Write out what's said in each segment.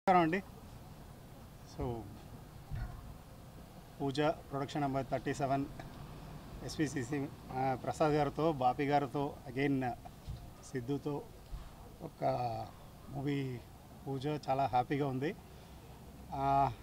నమస్కారం అండి so Pooja production number thirty seven SVCC Prasad గారితో బాపి గారితో అగైన్ సిద్ధుతో ఒక మూవీ పూజ చాలా హ్యాపీగా ఉంది ఆ,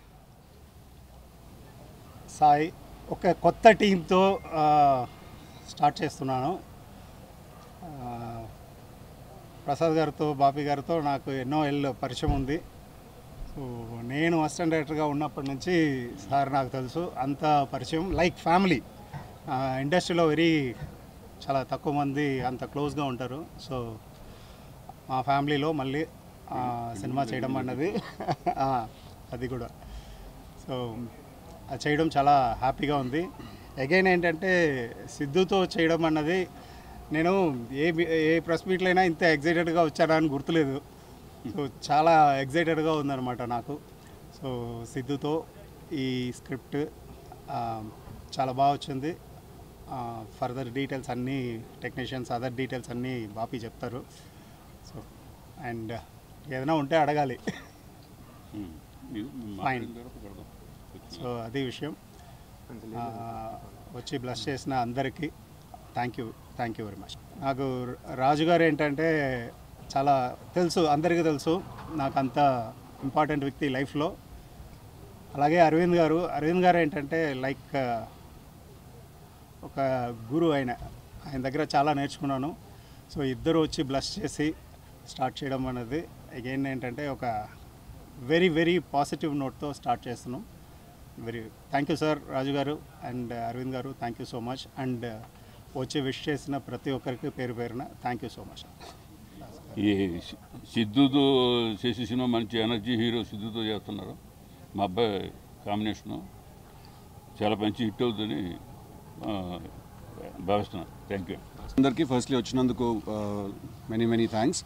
సాయి ఒక కొత్త టీంతో స్టార్ట్ చేస్తున్నాను ఆ, ప్రసాద్ గారితో బాపి గారితో నాకు ఎన్నో ఏళ్ళు పరిచయం ఉంది సో నేను అసిస్టెంట్ డైరెక్టర్గా ఉన్నప్పటి నుంచి సార్ నాకు తెలుసు అంత పరిచయం లైక్ ఫ్యామిలీ ఇండస్ట్రీలో వెరీ చాలా తక్కువ మంది అంత క్లోజ్గా ఉంటారు సో మా ఫ్యామిలీలో మళ్ళీ ఆ, సినిమా చేయడం అన్నది ఆ, అది కూడా సో అది చేయడం చాలా హ్యాపీగా ఉంది అగైన్ ఏంటంటే సిద్ధుతో చేయడం అన్నది నేను ఏ మీ- ఏ ప్రెస్ మీట్లో అయినా ఇంత ఎగ్జైటెడ్గా వచ్చానా అని గుర్తులేదు సో చాలా ఎగ్జైటెడ్గా ఉందన్నమాట నాకు సో సిద్ధుతో ఈ స్క్రిప్ట్ ఆ, చాలా బాగా వచ్చింది ఫర్దర్ డీటెయిల్స్ అన్నీ టెక్నీషియన్స్ అదర్ డీటెయిల్స్ అన్నీ బాపి చెప్తారు సో అండ్ ఏదైనా ఉంటే అడగాలి Fine. సో అది విషయం ఆ, వచ్చి బ్లస్ చేసిన అందరికీ thank you thank you very much నాకు రాజు గారు ఏంటంటే చాలా తెలుసు అందరికీ తెలుసు నాకు అంత ఇంపార్టెంట్ వ్యక్తి లైఫ్లో అలాగే అరవింద్ గారు అరవింద్ గారు ఏంటంటే లైక్ ఒక గురువు ఆయన ఆయన దగ్గర చాలా నేర్చుకున్నాను సో ఇద్దరు వచ్చి బ్లస్ చేసి స్టార్ట్ చేయడం అనేది అగైన్ ఏంటంటే ఒక వెరీ వెరీ పాజిటివ్ నోట్తో స్టార్ట్ చేస్తున్నాం very thank you sir Raju గారు అండ్ అరవింద్ గారు thank you so much and వచ్చి విష్ చేసిన ప్రతి ఒక్కరికి పేరు పేరున థ్యాంక్ యూ సో మచ్ ఈ సి- సిద్ధుతో చేసే సినిమా మంచి ఎనర్జీ హీరో సిద్ధుతో చేస్తున్నారు మా అబ్బాయి కాంబినేషను చాలా మంచి హిట్ అవుతుందని ఆ, భావిస్తున్నాను థ్యాంక్ యూ అందరికీ ఫస్ట్లీ వచ్చినందుకు మెనీ మెనీ థ్యాంక్స్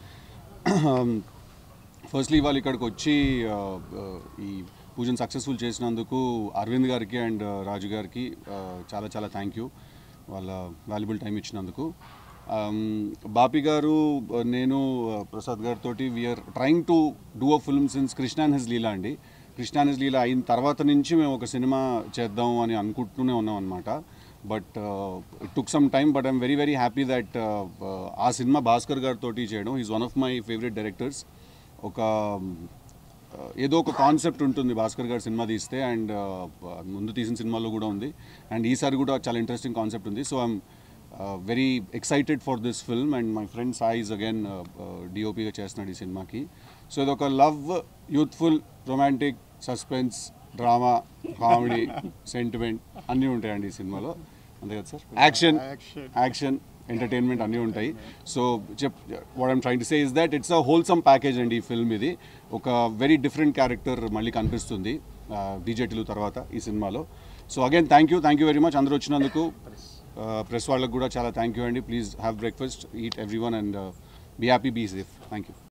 ఫస్ట్లీ వాళ్ళు ఇక్కడికి వచ్చి uh, uh, ఈ పూజను సక్సెస్ఫుల్ చేసినందుకు అరవింద్ గారికి అండ్ రాజు గారికి uh, చాలా చాలా థ్యాంక్ యూ వాళ్ళ వాల్యుబుల్ టైం ఇచ్చినందుకు Um, బాపి గారు uh, నేను uh, ప్రసాద్ గారితో we're trying to do a film since Krishna and his Leela అండి కృష్ణ అండ్ హిజ్ లీలా అయిన తర్వాత నుంచి మేము ఒక సినిమా చేద్దాం అని అనుకుంటూనే ఉన్నాం అనమాట but it took some time but I'm very very happy that ఆ సినిమా భాస్కర్ గారితో చేయడం is one of my favourite directors ఒక uh, ఏదో ఒక కాన్సెప్ట్ ఉంటుంది భాస్కర్ గారు సినిమా తీస్తే అండ్ ముందు తీసిన సినిమాలో కూడా ఉంది అండ్ ఈసారి కూడా చాలా ఇంట్రెస్టింగ్ కాన్సెప్ట్ ఉంది so I'm very excited for this film and my friend సాయిజ్ అగైన్ డిఓపిగా చేస్తున్నాడు ఈ సినిమాకి సో ఇది ఒక love youthful romantic suspense drama comedy sentiment అన్నీ ఉంటాయండి ఈ సినిమాలో అంతే కదా సార్ యాక్షన్ యాక్షన్ ఎంటర్టైన్మెంట్ అన్నీ ఉంటాయి సో చెప్ what I'm trying to say is that it's a wholesome package అండి ఈ ఫిల్మ్ ఇది ఒక వెరీ డిఫరెంట్ క్యారెక్టర్ మళ్ళీ కనిపిస్తుంది డీజేటీలు తర్వాత ఈ సినిమాలో so again thank you thank you very much అందరూ వచ్చినందుకు ప్రెస్ వాళ్ళకు కూడా చాలా థ్యాంక్ యూ అండి please have breakfast eat everyone and be happy be safe thank you